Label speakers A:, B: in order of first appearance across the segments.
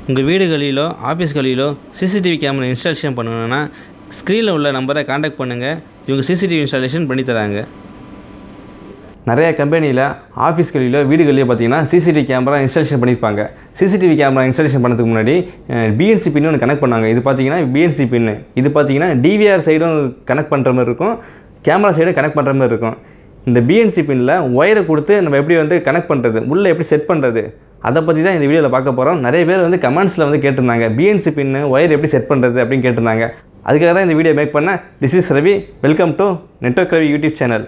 A: உங்கள் வீடுகளிலோ ஆஃபீஸ்களிலோ சிசிடிவி கேமரா இன்ஸ்டாலேஷன் பண்ணணுன்னா ஸ்க்ரீனில் உள்ள நம்பரை காண்டாக்ட் பண்ணுங்கள் இவங்க சிசிடிவி இன்ஸ்டாலேஷன் பண்ணி தராங்க நிறைய கம்பெனியில் ஆஃபீஸ்களிலோ வீடுகளிலோ பார்த்தீங்கன்னா சிசிடிவி கேமரா இன்ஸ்டாலேஷன் பண்ணியிருப்பாங்க சிசிடிவி கேமரா இன்ஸ்டாலேஷன் பண்ணதுக்கு முன்னாடி பிஎன்சி பின்னு ஒன்று கனெக்ட் பண்ணாங்க இது பார்த்தீங்கன்னா பிஎன்சி பின்னு இது பார்த்தீங்கன்னா டிவிஆர் சைடும் கனெக்ட் பண்ணுற மாதிரி இருக்கும் கேமரா சைடும் கனெக்ட் பண்ணுற மாதிரி இருக்கும் இந்த பிஎன்சி பின்னில் ஒயரை கொடுத்து நம்ம எப்படி வந்து கனெக்ட் பண்ணுறது உள்ளே எப்படி செட் பண்ணுறது அதை பற்றி தான் இந்த வீடியோவில் பார்க்க போகிறோம் நிறைய பேர் வந்து கமெண்ட்ஸில் வந்து கேட்டிருந்தாங்க பிஎன்சி பின்னு ஒயர் எப்படி செட் பண்ணுறது அப்படின்னு கேட்டிருந்தாங்க அதுக்காக தான் இந்த வீடியோ மேக் பண்ணேன் this is Ravi welcome to network Ravi YouTube channel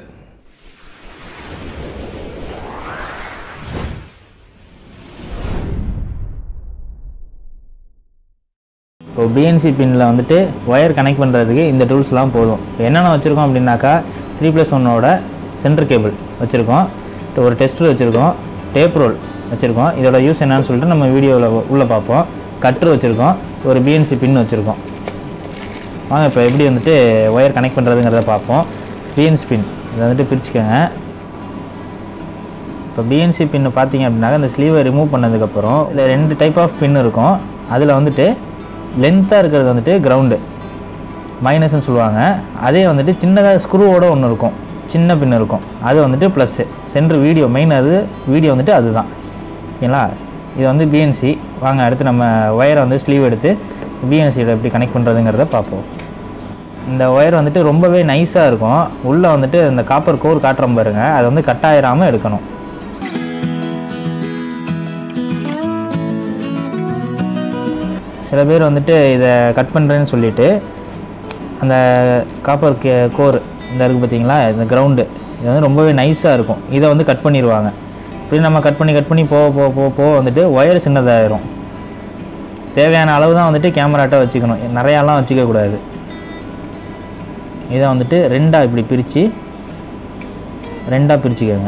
B: இப்போ பிஎன்சி பின்னில் வந்துட்டு ஒயர் கனெக்ட் பண்ணுறதுக்கு இந்த டூல்ஸ்லாம் போதும் இப்போ என்னென்ன வச்சுருக்கோம் அப்படின்னாக்கா த்ரீ ப்ளஸ் ஒன்னோட சென்டர் கேபிள் வச்சுருக்கோம் ஒரு டெஸ்டர் வச்சுருக்கோம் டேப் ரோல் வச்சுருக்கோம் இதோட யூஸ் என்னன்னு சொல்லிட்டு நம்ம வீடியோவில் உள்ளே பார்ப்போம் கட்ரு வச்சுருக்கோம் ஒரு பிஎன்சி பின் வச்சுருக்கோம் வாங்க இப்போ எப்படி வந்துட்டு ஒயர் கனெக்ட் பண்ணுறதுங்கிறத பார்ப்போம் பிஎன்சி பின் இதை வந்துட்டு பிரிச்சுக்கோங்க இப்போ பிஎன்சி பின்னு பார்த்தீங்க அப்படின்னாக்க இந்த ஸ்லீவை ரிமூவ் பண்ணதுக்கப்புறம் இதில் ரெண்டு டைப் ஆஃப் பின் இருக்கும் அதில் வந்துட்டு லென்த்தாக இருக்கிறது வந்துட்டு கிரவுண்டு மைனஸ்ன்னு சொல்லுவாங்க அதே வந்துட்டு சின்னதாக ஸ்க்ரூவோட ஒன்று இருக்கும் சின்ன பின் இருக்கும் அது வந்துட்டு ப்ளஸ்ஸு சென்ட்ரு வீடியோ மெயின் அது வீடியோ வந்துட்டு அதுதான் ஓகேங்களா இது வந்து பிஎன்சி வாங்க அடுத்து நம்ம ஒயரை வந்து ஸ்லீவ் எடுத்து பிஎன்சியில் எப்படி கனெக்ட் பண்ணுறதுங்கிறத பார்ப்போம் இந்த ஒயர் வந்துட்டு ரொம்பவே நைஸாக இருக்கும் உள்ளே வந்துட்டு இந்த காப்பர் கோர் காட்டுறோம் பாருங்க அதை வந்து கட் ஆயிராமல் எடுக்கணும் சில பேர் வந்துட்டு இதை கட் பண்ணுறேன்னு சொல்லிட்டு அந்த காப்பர் கே கோர் இந்த இருக்குது பார்த்தீங்களா இந்த கிரவுண்டு இது வந்து ரொம்பவே நைஸாக இருக்கும் இதை வந்து கட் பண்ணிடுவாங்க இப்படி நம்ம கட் பண்ணி கட் பண்ணி போக போக போக போக வந்துட்டு ஒயர் சின்னதாயிரும் தேவையான அளவு தான் வந்துட்டு கேமராட்ட வச்சுக்கணும் நிறையாலாம் வச்சுக்கக்கூடாது இதை வந்துட்டு ரெண்டாக இப்படி பிரித்து ரெண்டாக பிரிச்சுக்கோங்க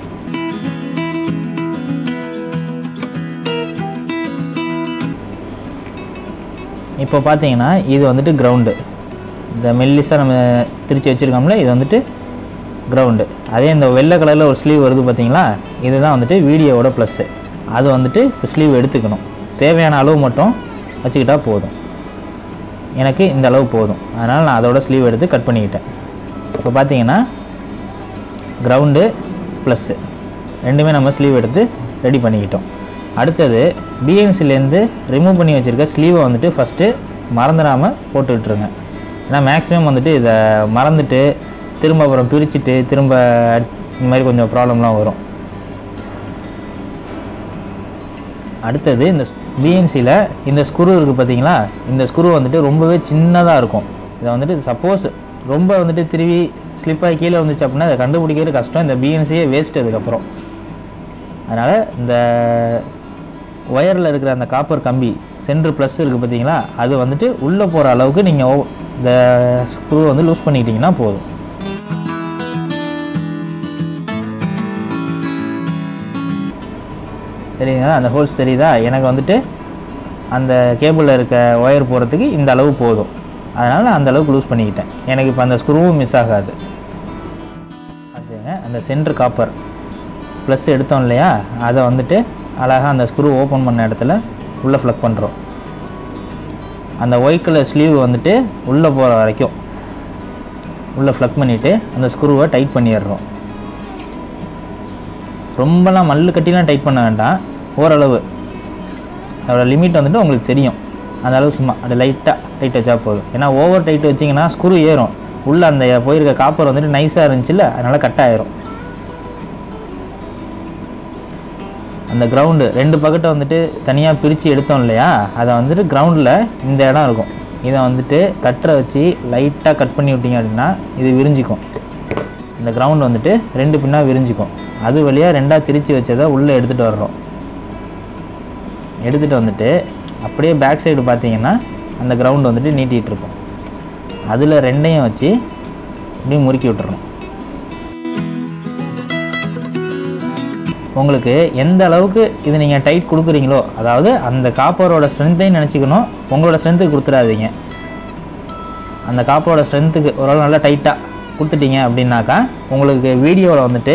B: இப்போ பார்த்தீங்கன்னா இது வந்துட்டு கிரவுண்டு இந்த மெல்லிஸாக நம்ம திரிச்சு வச்சுருக்கோம்ல இது வந்துட்டு கிரவுண்டு அதே இந்த வெள்ளை கலரில் ஒரு ஸ்லீவ் வருது பார்த்தீங்களா இதுதான் வந்துட்டு வீடியோவோட ப்ளஸ்ஸு அது வந்துட்டு இப்போ ஸ்லீவ் எடுத்துக்கணும் தேவையான அளவு மட்டும் வச்சுக்கிட்டா போதும் எனக்கு இந்த அளவு போதும் அதனால் நான் அதோட ஸ்லீவ் எடுத்து கட் பண்ணிக்கிட்டேன் இப்போ பார்த்தீங்கன்னா கிரவுண்டு ப்ளஸ்ஸு ரெண்டுமே நம்ம ஸ்லீவ் எடுத்து ரெடி பண்ணிக்கிட்டோம் அடுத்தது பிஎன்சிலேருந்து ரிமூவ் பண்ணி வச்சுருக்க ஸ்லீவை வந்துட்டு ஃபஸ்ட்டு மறந்துடாமல் போட்டு விட்டுருங்க ஏன்னா மேக்ஸிமம் வந்துட்டு இதை மறந்துட்டு திரும்ப அப்புறம் பிரிச்சுட்டு திரும்ப இந்த மாதிரி கொஞ்சம் ப்ராப்ளம்லாம் வரும் அடுத்தது இந்த பிஎன்சியில் இந்த ஸ்க்ரூ இருக்குது பார்த்தீங்களா இந்த ஸ்க்ரூ வந்துட்டு ரொம்பவே சின்னதாக இருக்கும் இதை வந்துட்டு சப்போஸ் ரொம்ப வந்துட்டு திருவி ஸ்லிப்பாகி கீழே வந்துச்சு அப்படின்னா அதை கண்டுபிடிக்கிறது கஷ்டம் இந்த பிஎன்சியே வேஸ்ட் அதுக்கப்புறம் அதனால் இந்த ஒயரில் இருக்கிற அந்த காப்பர் கம்பி சென்ட்ரு ப்ளஸ் இருக்குது பார்த்தீங்களா அது வந்துட்டு உள்ளே போகிற அளவுக்கு நீங்கள் இந்த ஸ்க்ரூ வந்து லூஸ் பண்ணிக்கிட்டிங்கன்னா போதும் சரிங்களா அந்த ஹோல்ஸ் தெரியுதா எனக்கு வந்துட்டு அந்த கேபிளில் இருக்க ஒயர் போகிறதுக்கு இந்த அளவு போதும் அதனால் நான் அந்த அளவுக்கு லூஸ் பண்ணிக்கிட்டேன் எனக்கு இப்போ அந்த ஸ்க்ரூவும் மிஸ் ஆகாது அதுங்க அந்த சென்ட்ரு காப்பர் ப்ளஸ் எடுத்தோம் இல்லையா அதை வந்துட்டு அழகாக அந்த ஸ்க்ரூ ஓப்பன் பண்ண இடத்துல உள்ளே ஃப்ளக் பண்ணுறோம் அந்த ஒயிட் கலர் ஸ்லீவ் வந்துட்டு உள்ளே போகிற வரைக்கும் உள்ளே ஃப்ளக் பண்ணிவிட்டு அந்த ஸ்க்ரூவை டைட் பண்ணிடுறோம் ரொம்பலாம் மல்லு கட்டிலாம் டைட் பண்ண வேண்டாம் ஓரளவு அதோட லிமிட் வந்துட்டு உங்களுக்கு தெரியும் அந்த அளவு சும்மா அது லைட்டாக டைட் வச்சா போதும் ஏன்னா ஓவர் டைட் வச்சிங்கன்னா ஸ்க்ரூ ஏறும் உள்ளே அந்த போயிருக்க காப்பர் வந்துட்டு நைஸாக இருந்துச்சுல்ல அதனால் கட் ஆயிரும் அந்த கிரவுண்டு ரெண்டு பக்கெட்டை வந்துட்டு தனியாக பிரித்து எடுத்தோம் இல்லையா அதை வந்துட்டு கிரவுண்டில் இந்த இடம் இருக்கும் இதை வந்துட்டு கட்டரை வச்சு லைட்டாக கட் பண்ணி விட்டீங்க அப்படின்னா இது விரிஞ்சிக்கும் இந்த கிரவுண்ட் வந்துட்டு ரெண்டு பின்னாக விரிஞ்சிக்கும் அது வழியாக ரெண்டாக திரித்து வச்சதை உள்ளே எடுத்துகிட்டு வர்றோம் எடுத்துகிட்டு வந்துட்டு அப்படியே பேக் சைடு பார்த்தீங்கன்னா அந்த கிரவுண்ட் வந்துட்டு நீட்டிகிட்டு இருக்கும் அதில் ரெண்டையும் வச்சு இப்படியே முறுக்கி விட்டுறணும் உங்களுக்கு எந்த அளவுக்கு இது நீங்கள் டைட் கொடுக்குறீங்களோ அதாவது அந்த காப்பரோட ஸ்ட்ரென்த்தையும் நினச்சிக்கணும் உங்களோட ஸ்ட்ரென்த்துக்கு கொடுத்துடாதீங்க அந்த காப்பரோட ஸ்ட்ரென்த்துக்கு ஓரளவு நல்லா டைட்டாக கொடுத்துட்டீங்க அப்படின்னாக்கா உங்களுக்கு வீடியோவில் வந்துட்டு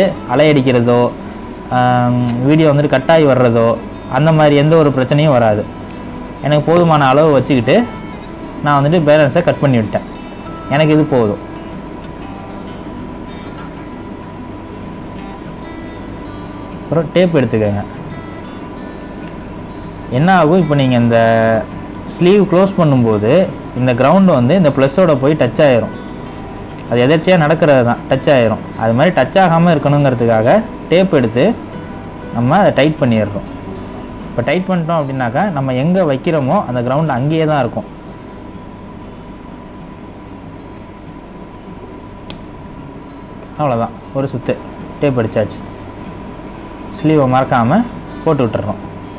B: அலையடிக்கிறதோ வீடியோ வந்துட்டு கட்டாகி வர்றதோ அந்த மாதிரி எந்த ஒரு பிரச்சனையும் வராது எனக்கு போதுமான அளவு வச்சுக்கிட்டு நான் வந்துட்டு பேலன்ஸை கட் பண்ணி விட்டேன் எனக்கு இது போதும் அப்புறம் டேப் எடுத்துக்கோங்க என்ன ஆகும் இப்போ நீங்கள் இந்த ஸ்லீவ் க்ளோஸ் பண்ணும்போது இந்த கிரவுண்டு வந்து இந்த ப்ளஸ்ஸோட போய் டச் ஆயிரும் அது எதர்ச்சியாக நடக்கிறது தான் டச் ஆயிரும் அது மாதிரி டச் ஆகாமல் இருக்கணுங்கிறதுக்காக டேப் எடுத்து நம்ம அதை டைட் பண்ணிடுறோம் இப்போ டைட் பண்ணிட்டோம் அப்படின்னாக்கா நம்ம எங்கே வைக்கிறோமோ அந்த கிரவுண்ட் அங்கேயே தான் இருக்கும் அவ்வளோதான் ஒரு சுத்து டேப் அடிச்சாச்சு ஸ்லீவை மறக்காமல் போட்டு விட்டுறோம்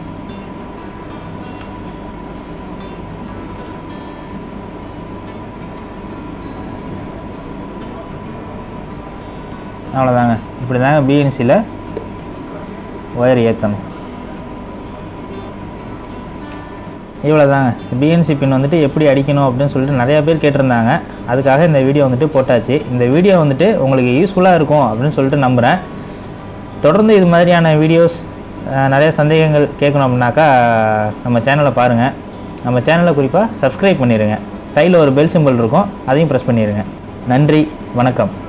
B: அவ்வளோதாங்க இப்படி தாங்க பிஎன்சியில் ஒயர் ஏற்றணும் இவ்வளோ தாங்க பிஎன்சி பின் வந்துட்டு எப்படி அடிக்கணும் அப்படின்னு சொல்லிட்டு நிறையா பேர் கேட்டிருந்தாங்க அதுக்காக இந்த வீடியோ வந்துட்டு போட்டாச்சு இந்த வீடியோ வந்துட்டு உங்களுக்கு யூஸ்ஃபுல்லாக இருக்கும் அப்படின்னு சொல்லிட்டு நம்புகிறேன் தொடர்ந்து இது மாதிரியான வீடியோஸ் நிறைய சந்தேகங்கள் கேட்கணும் அப்படின்னாக்கா நம்ம சேனலை பாருங்கள் நம்ம சேனலை குறிப்பாக சப்ஸ்கிரைப் பண்ணிடுங்க சைடில் ஒரு பெல் சிம்பிள் இருக்கும் அதையும் ப்ரெஸ் பண்ணிடுங்க நன்றி வணக்கம்